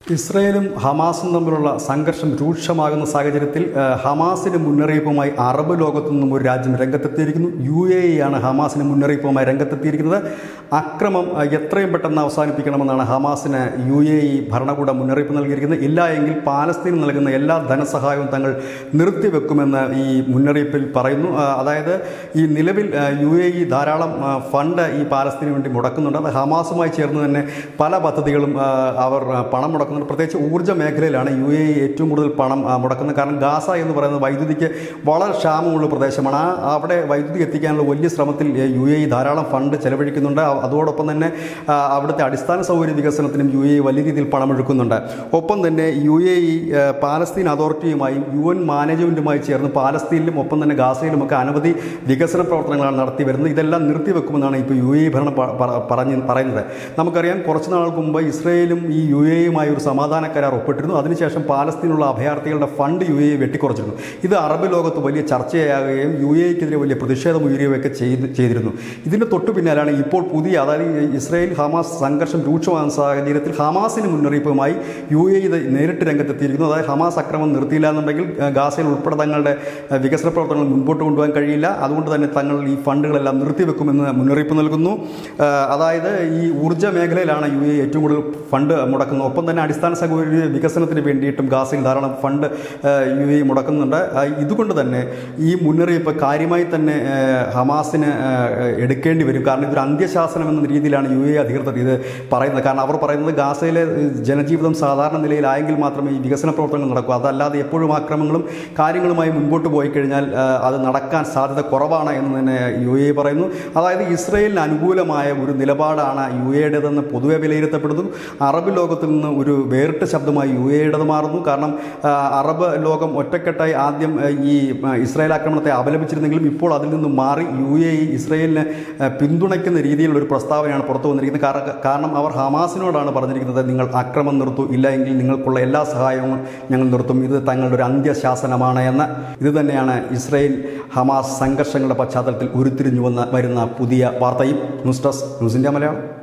ഇസ്രയേലും ഹമാസും തമ്മിലുള്ള സംഘർഷം രൂക്ഷമാകുന്ന സാഹചര്യത്തിൽ ആ, ഹമാസിന് മുന്നറിയിപ്പുമായി അറബ് ലോകത്തു നിന്നും ഒരു രാജ്യം രംഗത്തെത്തിയിരിക്കുന്നു യു എ ഇ ആണ് ഹമാസിന് മുന്നറിയിപ്പുമായി രംഗത്തെത്തിയിരിക്കുന്നത് അക്രമം ആ, എത്രയും പെട്ടെന്ന് അവസാനിപ്പിക്കണമെന്നാണ് ഹമാസിന് യു എ ഇ ഭരണകൂടം മുന്നറിയിപ്പ് നൽകിയിരിക്കുന്നത് ഇല്ല എങ്കിൽ പാലസ്തീൻ നൽകുന്ന എല്ലാ ധനസഹായവും തങ്ങൾ നിർത്തിവെക്കുമെന്ന് ഈ മുന്നറിയിപ്പിൽ പറയുന്നു ആ, അതായത് ഈ നിലവിൽ ആ, യു എ ഇ ധാരാളം ആ, ഫണ്ട് ഈ പാലസ്തീന് വേണ്ടി മുടക്കുന്നുണ്ട് അത് ഹമാസുമായി ചേർന്ന് തന്നെ പല പദ്ധതികളും ആ, അവർ ആ, പണം മുടക്കുന്നുണ്ട് പ്രത്യേകിച്ച് ഊർജ്ജ മേഖലയിലാണ് യു എ ഇ ഏറ്റവും കൂടുതൽ പണം ആ, മുടക്കുന്നത് കാരണം ഗാസ എന്ന് പറയുന്നത് വൈദ്യുതിക്ക് വളരെ ക്ഷാമമുള്ള പ്രദേശമാണ് ആ അവിടെ വൈദ്യുതി എത്തിക്കാനുള്ള വലിയ ശ്രമത്തിൽ ഏ, യു എ ഇ ധാരാളം ഫണ്ട് ചെലവഴിക്കുന്നുണ്ട് അ- അതോടൊപ്പം തന്നെ ആ, അവിടുത്തെ അടിസ്ഥാന സൗകര്യ വികസനത്തിനും യു എ ഇ വലിയ രീതിയിൽ പണമൊഴുക്കുന്നുണ്ട് ഒപ്പം തന്നെ യു എ ഇ ആ, പാലസ്തീൻ അതോറിറ്റിയുമായും യു എൻ മാനേജ്മെൻറ്റുമായി ചേർന്ന് പാലസ്തീനിലും ഒപ്പം തന്നെ ഗാസയിലുമൊക്കെ അനവധി വികസന പ്രവർത്തനങ്ങളാണ് നടത്തി വരുന്നത് ഇതെല്ലാം നിർത്തിവെക്കുമെന്നാണ് ഇപ്പോൾ യു എ ഇ ഭരണം പ- പ- പറഞ്ഞ് പറയുന്നത് നമുക്കറിയാം കുറച്ച് നാൾക്ക് മുമ്പ് ഇസ്രയേലും ഈ യു എ യുമായി ഒരു സമാധാന കരാർ ഒപ്പിട്ടിരുന്നു അതിനുശേഷം പാലസ്തീനുള്ള അഭയാർത്ഥികളുടെ ഫണ്ട് യു എ വെട്ടിക്കുറച്ചിരുന്നു ഇത് അറബ് ലോകത്ത് വലിയ ചർച്ചയാകുകയും യു എക്കെതിരെ വലിയ പ്രതിഷേധം ഉയരുകയൊക്കെ ചെയ്ത് ചെയ്തിരുന്നു ഇതിന് തൊട്ടു പിന്നാലാണ് ഇപ്പോൾ പുതിയ അതായത് ഈ ഇസ്രയേൽ ഹമാസ് സംഘർഷം രൂക്ഷമാകുന്ന സാഹചര്യത്തിൽ ഹമാസിന് മുന്നറിയിപ്പുമായി യു എ ഇത് നേരിട്ട് രംഗത്തെത്തിയിരിക്കുന്നു അതായത് ഹമാസ് അക്രമം നിർത്തിയില്ല എന്നുണ്ടെങ്കിൽ ആ, ഗാസയിൽ ഉൾപ്പെടെ തങ്ങളുടെ ആ, വികസന പ്രവർത്തനങ്ങൾ മുൻപോട്ട് കൊണ്ടുപോകാൻ കഴിയില്ല അതുകൊണ്ട് തന്നെ തങ്ങൾ ഈ ഫണ്ടുകളെല്ലാം നിർത്തിവെക്കുമെന്ന് മുന്നറിയിപ്പ് നൽകുന്നു ആ, അതായത് ഈ ഊർജ്ജ മേഖലയിലാണ് യു എ ഏറ്റവും കൂടുതൽ ഫണ്ട് മുടക്കുന്നത് ഒപ്പം തന്നെ അടിസ്ഥാന സൗകര്യ വികസനത്തിന് വേണ്ടിയിട്ടും ഗാസയിൽ ധാരാളം ഫണ്ട് ആ, യു എ മുടക്കുന്നുണ്ട് ആ, ഇതുകൊണ്ട് തന്നെ ഈ മുന്നറിയിപ്പ് കാര്യമായി തന്നെ ആ, ഹമാസിന് ആ, എടുക്കേണ്ടി വരും കാരണം ഇതൊരു അന്ത്യശാസനം എന്ന രീതിയിലാണ് യു എ അധികൃതർ ഇത് പറയുന്നത് കാരണം അവർ പറയുന്നത് ഗാസയിലെ ഏഹ്, ജനജീവിതം സാധാരണ നിലയിലായെങ്കിൽ മാത്രമേ ഈ വികസന പ്രവർത്തനങ്ങൾ നടക്കൂ അതല്ലാതെ എപ്പോഴും ആക്രമണങ്ങളും കാര്യങ്ങളുമായി മുൻപോട്ട് പോയി കഴിഞ്ഞാൽ ആ, അത് നടക്കാൻ സാധ്യത കുറവാണ് എന്ന് തന്നെ യു എ പറയുന്നു അതായത് ഇസ്രയേലിന് അനുകൂലമായ ഒരു നിലപാടാണ് യു എയുടേതെന്ന് പൊതുവെ വിലയിരുത്തപ്പെടുന്നു അറബ് ലോകത്തിൽ നിന്ന് ഒരു വേറിട്ട ശബ്ദമായി യു എയുടേത് മാറുന്നു കാരണം ആ, അറബ് ലോകം ഒറ്റക്കെട്ടായി ആദ്യം ആ, ഈ ആ, ഇസ്രായേൽ ആക്രമണത്തെ അപലപിച്ചിരുന്നെങ്കിലും ഇപ്പോൾ അതിൽ നിന്ന് മാറി യു എ ഇ ഇസ്രയേലിനെ ആ, പിന്തുണയ്ക്കുന്ന രീതിയിലുള്ള ഒരു പ്രസ്താവനയാണ് പുറത്തു വന്നിരിക്കുന്നത് കാര- കാരണം അവർ ഹമാസിനോടാണ് പറഞ്ഞിരിക്കുന്നത് നിങ്ങൾ ആക്രമണം നിർത്തൂ ഇല്ല എങ്കിൽ നിങ്ങൾക്കുള്ള എല്ലാ സഹായവും ഞങ്ങൾ നിർത്തും ഇത് തങ്ങളുടെ ഒരു അന്ത്യശാസനമാണ് എന്ന് ഇത് തന്നെയാണ് ഇസ്രയേൽ ഹമാസ് സംഘർഷങ്ങളുടെ പശ്ചാത്തലത്തിൽ ഉരുത്തിരിഞ്ഞു വന്ന വരുന്ന പുതിയ വാർത്തയും news desk news India Malayalam